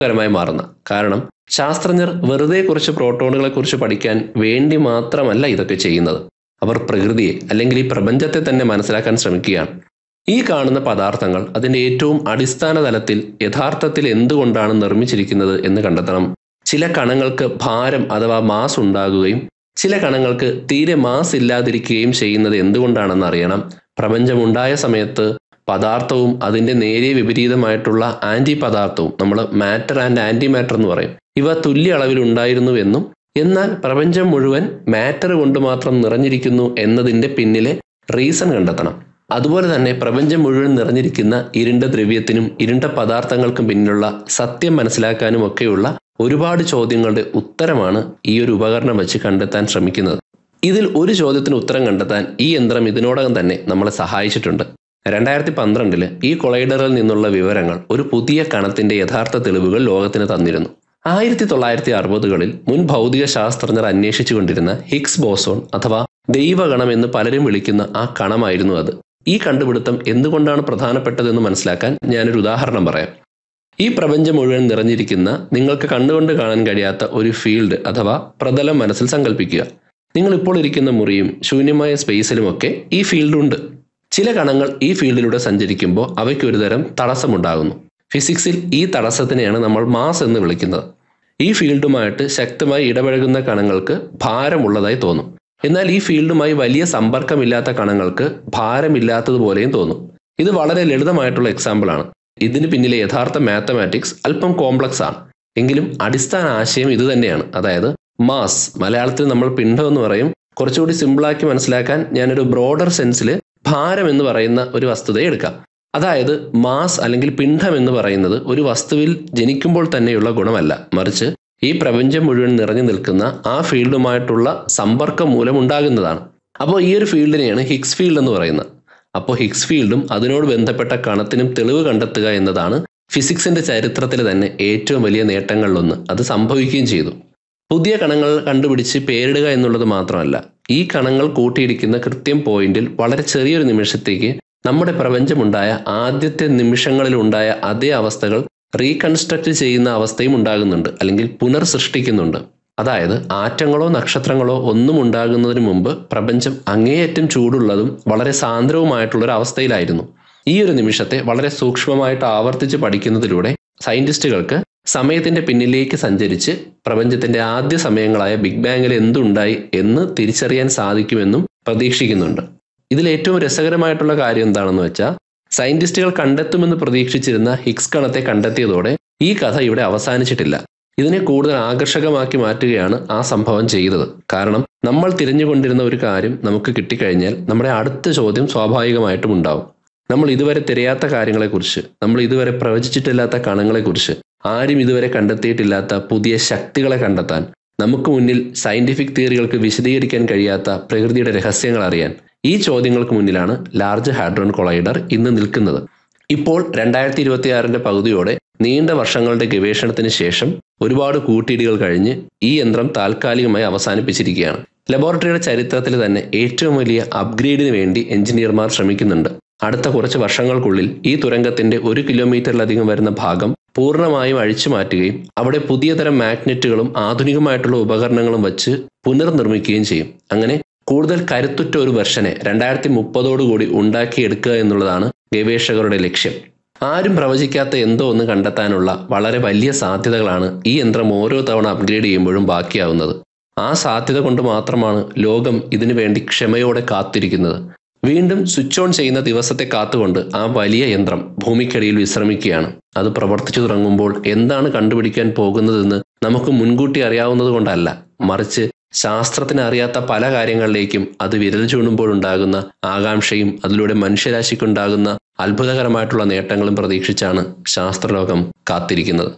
കരമായി മാറുന്ന കാരണം ശാസ്ത്രജ്ഞർ വെറുതെ കുറച്ച് പ്രോട്ടോണുകളെ കുറിച്ച് പഠിക്കാൻ വേണ്ടി മാത്രമല്ല ഇതൊക്കെ ചെയ്യുന്നത് അവർ പ്രകൃതിയെ അല്ലെങ്കിൽ ഈ പ്രപഞ്ചത്തെ തന്നെ മനസ്സിലാക്കാൻ ശ്രമിക്കുകയാണ് ഈ കാണുന്ന പദാർത്ഥങ്ങൾ അതിന്റെ ഏറ്റവും അടിസ്ഥാന തലത്തിൽ യഥാർത്ഥത്തിൽ എന്തുകൊണ്ടാണ് നിർമ്മിച്ചിരിക്കുന്നത് എന്ന് കണ്ടെത്തണം ചില കണങ്ങൾക്ക് ഭാരം അഥവാ മാസ് ഉണ്ടാകുകയും ചില കണങ്ങൾക്ക് തീരെ മാസ് ഇല്ലാതിരിക്കുകയും ചെയ്യുന്നത് എന്തുകൊണ്ടാണെന്ന് അറിയണം പ്രപഞ്ചമുണ്ടായ സമയത്ത് പദാർത്ഥവും അതിന്റെ നേരിയ വിപരീതമായിട്ടുള്ള ആന്റി പദാർത്ഥവും നമ്മൾ മാറ്റർ ആൻഡ് ആന്റി മാറ്റർ എന്ന് പറയും ഇവ തുല്യ അളവിൽ ഉണ്ടായിരുന്നുവെന്നും എന്നാൽ പ്രപഞ്ചം മുഴുവൻ മാറ്റർ കൊണ്ട് മാത്രം നിറഞ്ഞിരിക്കുന്നു എന്നതിന്റെ പിന്നിലെ റീസൺ കണ്ടെത്തണം അതുപോലെ തന്നെ പ്രപഞ്ചം മുഴുവൻ നിറഞ്ഞിരിക്കുന്ന ഇരുണ്ട ദ്രവ്യത്തിനും ഇരുണ്ട പദാർത്ഥങ്ങൾക്കും പിന്നിലുള്ള സത്യം മനസ്സിലാക്കാനും ഒക്കെയുള്ള ഒരുപാട് ചോദ്യങ്ങളുടെ ഉത്തരമാണ് ഈ ഒരു ഉപകരണം വെച്ച് കണ്ടെത്താൻ ശ്രമിക്കുന്നത് ഇതിൽ ഒരു ചോദ്യത്തിന് ഉത്തരം കണ്ടെത്താൻ ഈ യന്ത്രം ഇതിനോടകം തന്നെ നമ്മളെ സഹായിച്ചിട്ടുണ്ട് രണ്ടായിരത്തി പന്ത്രണ്ടില് ഈ കൊളൈഡറിൽ നിന്നുള്ള വിവരങ്ങൾ ഒരു പുതിയ കണത്തിന്റെ യഥാർത്ഥ തെളിവുകൾ ലോകത്തിന് തന്നിരുന്നു ആയിരത്തി തൊള്ളായിരത്തി അറുപതുകളിൽ മുൻ ഭൗതിക ശാസ്ത്രജ്ഞർ അന്വേഷിച്ചു കൊണ്ടിരുന്ന ഹിഗ്സ് ബോസോൺ അഥവാ ദൈവഗണം എന്ന് പലരും വിളിക്കുന്ന ആ കണമായിരുന്നു അത് ഈ കണ്ടുപിടുത്തം എന്തുകൊണ്ടാണ് പ്രധാനപ്പെട്ടതെന്ന് മനസ്സിലാക്കാൻ ഞാനൊരു ഉദാഹരണം പറയാം ഈ പ്രപഞ്ചം മുഴുവൻ നിറഞ്ഞിരിക്കുന്ന നിങ്ങൾക്ക് കണ്ടുകൊണ്ട് കാണാൻ കഴിയാത്ത ഒരു ഫീൽഡ് അഥവാ പ്രതലം മനസ്സിൽ സങ്കല്പിക്കുക നിങ്ങൾ ഇപ്പോൾ ഇരിക്കുന്ന മുറിയും ശൂന്യമായ സ്പേസിലുമൊക്കെ ഈ ഫീൽഡ് ഉണ്ട് ചില കണങ്ങൾ ഈ ഫീൽഡിലൂടെ സഞ്ചരിക്കുമ്പോൾ അവയ്ക്ക് ഒരുതരം തടസ്സമുണ്ടാകുന്നു ഫിസിക്സിൽ ഈ തടസ്സത്തിനെയാണ് നമ്മൾ മാസ് എന്ന് വിളിക്കുന്നത് ഈ ഫീൽഡുമായിട്ട് ശക്തമായി ഇടപഴകുന്ന കണങ്ങൾക്ക് ഭാരമുള്ളതായി തോന്നും എന്നാൽ ഈ ഫീൽഡുമായി വലിയ സമ്പർക്കമില്ലാത്ത കണങ്ങൾക്ക് ഭാരമില്ലാത്തതുപോലെയും തോന്നും ഇത് വളരെ ലളിതമായിട്ടുള്ള എക്സാമ്പിൾ ആണ് ഇതിന് പിന്നിലെ യഥാർത്ഥ മാത്തമാറ്റിക്സ് അല്പം കോംപ്ലക്സ് ആണ് എങ്കിലും അടിസ്ഥാന ആശയം ഇത് തന്നെയാണ് അതായത് മാസ് മലയാളത്തിൽ നമ്മൾ പിണ്ഡം എന്ന് പറയും കുറച്ചുകൂടി സിമ്പിളാക്കി മനസ്സിലാക്കാൻ ഞാനൊരു ബ്രോഡർ സെൻസിൽ ഭാരം എന്ന് പറയുന്ന ഒരു വസ്തുതയെ എടുക്കാം അതായത് മാസ് അല്ലെങ്കിൽ പിണ്ഡം എന്ന് പറയുന്നത് ഒരു വസ്തുവിൽ ജനിക്കുമ്പോൾ തന്നെയുള്ള ഗുണമല്ല മറിച്ച് ഈ പ്രപഞ്ചം മുഴുവൻ നിറഞ്ഞു നിൽക്കുന്ന ആ ഫീൽഡുമായിട്ടുള്ള സമ്പർക്കം മൂലം ഉണ്ടാകുന്നതാണ് അപ്പോൾ ഈ ഒരു ഫീൽഡിനെയാണ് ഹിഗ്സ് ഫീൽഡ് എന്ന് പറയുന്നത് അപ്പോൾ ഹിഗ്സ് ഫീൽഡും അതിനോട് ബന്ധപ്പെട്ട കണത്തിനും തെളിവ് കണ്ടെത്തുക എന്നതാണ് ഫിസിക്സിന്റെ ചരിത്രത്തിൽ തന്നെ ഏറ്റവും വലിയ നേട്ടങ്ങളിലൊന്ന് അത് സംഭവിക്കുകയും ചെയ്തു പുതിയ കണങ്ങൾ കണ്ടുപിടിച്ച് പേരിടുക എന്നുള്ളത് മാത്രമല്ല ഈ കണങ്ങൾ കൂട്ടിയിടിക്കുന്ന കൃത്യം പോയിന്റിൽ വളരെ ചെറിയൊരു നിമിഷത്തേക്ക് നമ്മുടെ പ്രപഞ്ചമുണ്ടായ ആദ്യത്തെ നിമിഷങ്ങളിൽ ഉണ്ടായ അതേ അവസ്ഥകൾ റീകൺസ്ട്രക്ട് ചെയ്യുന്ന അവസ്ഥയും ഉണ്ടാകുന്നുണ്ട് അല്ലെങ്കിൽ പുനർസൃഷ്ടിക്കുന്നുണ്ട് അതായത് ആറ്റങ്ങളോ നക്ഷത്രങ്ങളോ ഒന്നും ഉണ്ടാകുന്നതിന് മുമ്പ് പ്രപഞ്ചം അങ്ങേയറ്റം ചൂടുള്ളതും വളരെ സാന്ദ്രവുമായിട്ടുള്ള ഒരു അവസ്ഥയിലായിരുന്നു ഈ ഒരു നിമിഷത്തെ വളരെ സൂക്ഷ്മമായിട്ട് ആവർത്തിച്ച് പഠിക്കുന്നതിലൂടെ സയന്റിസ്റ്റുകൾക്ക് സമയത്തിന്റെ പിന്നിലേക്ക് സഞ്ചരിച്ച് പ്രപഞ്ചത്തിന്റെ ആദ്യ സമയങ്ങളായ ബിഗ് ബാങ്ങിൽ എന്തുണ്ടായി എന്ന് തിരിച്ചറിയാൻ സാധിക്കുമെന്നും പ്രതീക്ഷിക്കുന്നുണ്ട് ഇതിൽ ഏറ്റവും രസകരമായിട്ടുള്ള കാര്യം എന്താണെന്ന് വെച്ചാൽ സയന്റിസ്റ്റുകൾ കണ്ടെത്തുമെന്ന് പ്രതീക്ഷിച്ചിരുന്ന ഹിഗ്സ് കണത്തെ കണ്ടെത്തിയതോടെ ഈ കഥ ഇവിടെ അവസാനിച്ചിട്ടില്ല ഇതിനെ കൂടുതൽ ആകർഷകമാക്കി മാറ്റുകയാണ് ആ സംഭവം ചെയ്തത് കാരണം നമ്മൾ തിരഞ്ഞുകൊണ്ടിരുന്ന ഒരു കാര്യം നമുക്ക് കിട്ടിക്കഴിഞ്ഞാൽ നമ്മുടെ അടുത്ത ചോദ്യം സ്വാഭാവികമായിട്ടും ഉണ്ടാവും നമ്മൾ ഇതുവരെ തിരയാത്ത കാര്യങ്ങളെക്കുറിച്ച് നമ്മൾ ഇതുവരെ പ്രവചിച്ചിട്ടില്ലാത്ത കണങ്ങളെക്കുറിച്ച് ആരും ഇതുവരെ കണ്ടെത്തിയിട്ടില്ലാത്ത പുതിയ ശക്തികളെ കണ്ടെത്താൻ നമുക്ക് മുന്നിൽ സയന്റിഫിക് തിയറികൾക്ക് വിശദീകരിക്കാൻ കഴിയാത്ത പ്രകൃതിയുടെ രഹസ്യങ്ങൾ അറിയാൻ ഈ ചോദ്യങ്ങൾക്ക് മുന്നിലാണ് ലാർജ് ഹാഡ്രോൺ കൊളൈഡർ ഇന്ന് നിൽക്കുന്നത് ഇപ്പോൾ രണ്ടായിരത്തി ഇരുപത്തിയാറിന്റെ പകുതിയോടെ നീണ്ട വർഷങ്ങളുടെ ഗവേഷണത്തിന് ശേഷം ഒരുപാട് കൂട്ടിയിടികൾ കഴിഞ്ഞ് ഈ യന്ത്രം താൽക്കാലികമായി അവസാനിപ്പിച്ചിരിക്കുകയാണ് ലബോറട്ടറിയുടെ ചരിത്രത്തിൽ തന്നെ ഏറ്റവും വലിയ അപ്ഗ്രേഡിന് വേണ്ടി എഞ്ചിനീയർമാർ ശ്രമിക്കുന്നുണ്ട് അടുത്ത കുറച്ച് വർഷങ്ങൾക്കുള്ളിൽ ഈ തുരങ്കത്തിന്റെ ഒരു കിലോമീറ്ററിലധികം വരുന്ന ഭാഗം പൂർണ്ണമായും അഴിച്ചു മാറ്റുകയും അവിടെ പുതിയ തരം മാഗ്നറ്റുകളും ആധുനികമായിട്ടുള്ള ഉപകരണങ്ങളും വച്ച് പുനർനിർമ്മിക്കുകയും ചെയ്യും അങ്ങനെ കൂടുതൽ കരുത്തുറ്റ ഒരു വെർഷനെ രണ്ടായിരത്തി മുപ്പതോടുകൂടി ഉണ്ടാക്കിയെടുക്കുക എന്നുള്ളതാണ് ഗവേഷകരുടെ ലക്ഷ്യം ആരും പ്രവചിക്കാത്ത എന്തോ ഒന്ന് കണ്ടെത്താനുള്ള വളരെ വലിയ സാധ്യതകളാണ് ഈ യന്ത്രം ഓരോ തവണ അപ്ഗ്രേഡ് ചെയ്യുമ്പോഴും ബാക്കിയാവുന്നത് ആ സാധ്യത കൊണ്ട് മാത്രമാണ് ലോകം ഇതിനു വേണ്ടി ക്ഷമയോടെ കാത്തിരിക്കുന്നത് വീണ്ടും സ്വിച്ച് ഓൺ ചെയ്യുന്ന ദിവസത്തെ കാത്തുകൊണ്ട് ആ വലിയ യന്ത്രം ഭൂമിക്കടിയിൽ വിശ്രമിക്കുകയാണ് അത് പ്രവർത്തിച്ചു തുടങ്ങുമ്പോൾ എന്താണ് കണ്ടുപിടിക്കാൻ പോകുന്നതെന്ന് നമുക്ക് മുൻകൂട്ടി അറിയാവുന്നത് കൊണ്ടല്ല മറിച്ച് ശാസ്ത്രത്തിന് അറിയാത്ത പല കാര്യങ്ങളിലേക്കും അത് വിരൽ ചൂണ്ടുമ്പോഴുണ്ടാകുന്ന ആകാംക്ഷയും അതിലൂടെ മനുഷ്യരാശിക്കുണ്ടാകുന്ന അത്ഭുതകരമായിട്ടുള്ള നേട്ടങ്ങളും പ്രതീക്ഷിച്ചാണ് ശാസ്ത്രലോകം കാത്തിരിക്കുന്നത്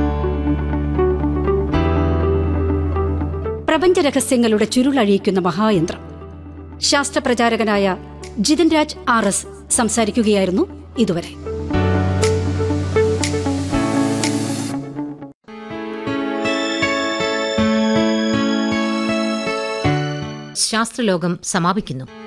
പ്രപഞ്ച രഹസ്യങ്ങളുടെ ചുരുളഴിയിക്കുന്ന മഹായന്ത്രം ശാസ്ത്രപ്രചാരകനായ ജിതിൻ രാജ് ആർ എസ് സംസാരിക്കുകയായിരുന്നു ഇതുവരെ ശാസ്ത്രലോകം സമാപിക്കുന്നു